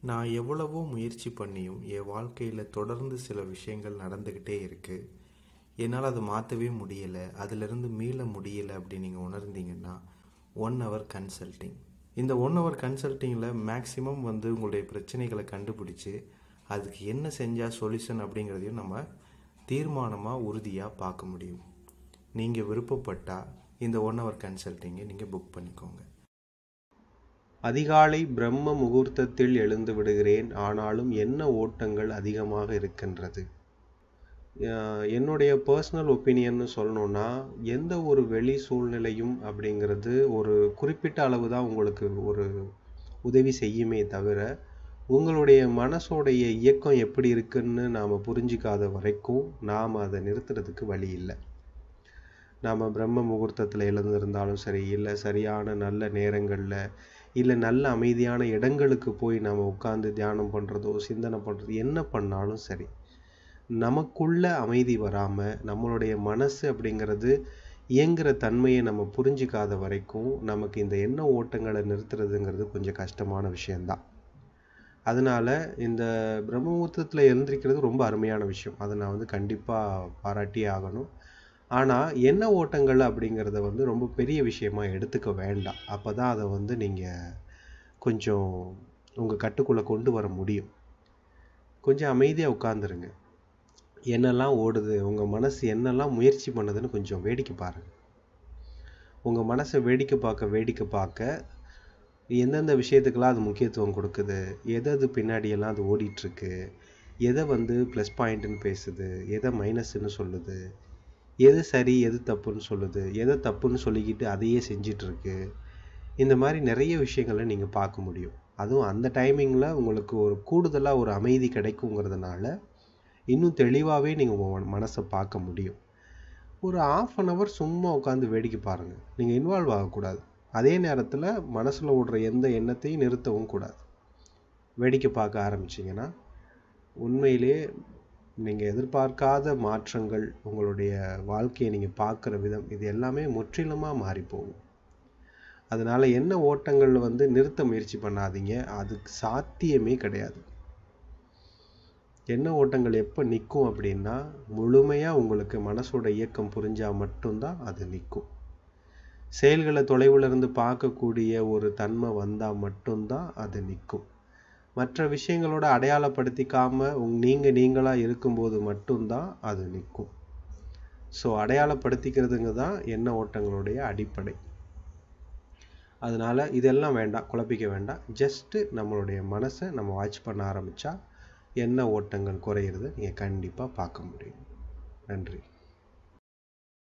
நான் எவ்வளவோ முயற்சி பண்ணியும் என் வாழ்க்கையில் தொடர்ந்து சில விஷயங்கள் நடந்துக்கிட்டே இருக்குது என்னால் அதை மாற்றவே முடியலை அதிலிருந்து மீள முடியலை அப்படின்னு நீங்கள் உணர்ந்தீங்கன்னா ஒன் ஹவர் கன்சல்ட்டிங் இந்த ஒன் ஹவர் கன்சல்ட்டிங்கில் மேக்ஸிமம் வந்து உங்களுடைய பிரச்சனைகளை கண்டுபிடிச்சி அதுக்கு என்ன செஞ்சால் சொல்யூஷன் அப்படிங்கிறதையும் நம்ம தீர்மானமாக உறுதியாக பார்க்க முடியும் நீங்கள் விருப்பப்பட்டால் இந்த ஒன் ஹவர் கன்சல்ட்டிங்கை நீங்கள் புக் பண்ணிக்கோங்க அதிகாலை பிரம்ம முகூர்த்தத்தில் எழுந்து விடுகிறேன் ஆனாலும் என்ன ஓட்டங்கள் அதிகமாக இருக்கின்றது அஹ் என்னுடைய பர்சனல் ஒப்பீனியன்னு சொல்லணும்னா எந்த ஒரு வெளி சூழ்நிலையும் அப்படிங்கிறது ஒரு குறிப்பிட்ட அளவு தான் உங்களுக்கு ஒரு உதவி செய்யுமே தவிர உங்களுடைய மனசோடைய இயக்கம் எப்படி இருக்குன்னு நாம் புரிஞ்சிக்காத வரைக்கும் நாம் அதை நிறுத்துறதுக்கு வழி இல்லை நாம் பிரம்ம முகூர்த்தத்தில் எழுந்திருந்தாலும் சரி இல்லை சரியான நல்ல நேரங்களில் இல்லை நல்ல அமைதியான இடங்களுக்கு போய் நாம் உட்காந்து தியானம் பண்ணுறதோ சிந்தனை பண்ணுறது என்ன பண்ணாலும் சரி நமக்குள்ள அமைதி வராமல் நம்மளுடைய மனசு அப்படிங்கிறது இயங்குற தன்மையை நம்ம புரிஞ்சிக்காத வரைக்கும் நமக்கு இந்த எண்ண ஓட்டங்களை நிறுத்துறதுங்கிறது கொஞ்சம் கஷ்டமான விஷயந்தான் அதனால இந்த பிரம்ம முகூர்த்தத்தில் எழுந்திரிக்கிறது ரொம்ப அருமையான விஷயம் அதை நான் வந்து கண்டிப்பாக பாராட்டியே ஆகணும் ஆனால் எண்ண ஓட்டங்கள் அப்படிங்கிறத வந்து ரொம்ப பெரிய விஷயமா எடுத்துக்க வேண்டாம் அப்போ தான் அதை வந்து நீங்கள் கொஞ்சம் உங்கள் கட்டுக்குள்ளே கொண்டு வர முடியும் கொஞ்சம் அமைதியாக உட்காந்துருங்க என்னெல்லாம் ஓடுது உங்கள் மனசு என்னெல்லாம் முயற்சி பண்ணுதுன்னு கொஞ்சம் வேடிக்கை பாருங்கள் உங்கள் மனசை வேடிக்கை பார்க்க வேடிக்கை பார்க்க எந்தெந்த விஷயத்துக்கெல்லாம் அது முக்கியத்துவம் கொடுக்குது எது அது பின்னாடியெல்லாம் அது ஓடிட்டுருக்கு எதை வந்து ப்ளஸ் பாயிண்ட்டுன்னு பேசுது எதை மைனஸ்ன்னு சொல்லுது எது சரி எது தப்புன்னு சொல்லுது எதை தப்புன்னு சொல்லிக்கிட்டு அதையே செஞ்சிட்ருக்கு இந்த மாதிரி நிறைய விஷயங்களை நீங்கள் பார்க்க முடியும் அதுவும் அந்த டைமிங்கில் உங்களுக்கு ஒரு கூடுதலாக ஒரு அமைதி கிடைக்குங்கிறதுனால இன்னும் தெளிவாகவே நீங்கள் உங்கள் மனசை பார்க்க முடியும் ஒரு ஆஃப் அன் ஹவர் சும்மா உட்காந்து வேடிக்கை பாருங்கள் நீங்கள் இன்வால்வ் ஆகக்கூடாது அதே நேரத்தில் மனசில் ஓடுற எந்த எண்ணத்தையும் நிறுத்தவும் கூடாது வேடிக்கை பார்க்க ஆரம்பிச்சிங்கன்னா உண்மையிலே நீங்கள் எதிர்பார்க்காத மாற்றங்கள் உங்களுடைய வாழ்க்கையை நீங்கள் பார்க்குற விதம் இது எல்லாமே முற்றிலுமாக மாறி போகும் அதனால் என்ன ஓட்டங்கள் வந்து நிறுத்த முயற்சி பண்ணாதீங்க அதுக்கு சாத்தியமே கிடையாது என்ன ஓட்டங்கள் எப்போ நிற்கும் அப்படின்னா முழுமையாக உங்களுக்கு மனசோட இயக்கம் புரிஞ்சால் மட்டும்தான் அது நிற்கும் செயல்களை தொலைவில் இருந்து பார்க்கக்கூடிய ஒரு தன்மை வந்தால் மட்டும்தான் அது நிற்கும் மற்ற விஷயங்களோட அடையாளப்படுத்திக்காம உங் நீங்கள் நீங்களாக இருக்கும்போது மட்டும்தான் அது நிற்கும் ஸோ அடையாளப்படுத்திக்கிறதுங்க தான் எண்ண ஓட்டங்களுடைய அடிப்படை அதனால் இதெல்லாம் வேண்டாம் குழப்பிக்க வேண்டாம் ஜஸ்ட்டு நம்மளுடைய மனசை நம்ம வாட்ச் பண்ண ஆரம்பித்தா எண்ண ஓட்டங்கள் குறையிறத நீங்கள் கண்டிப்பாக பார்க்க முடியும் நன்றி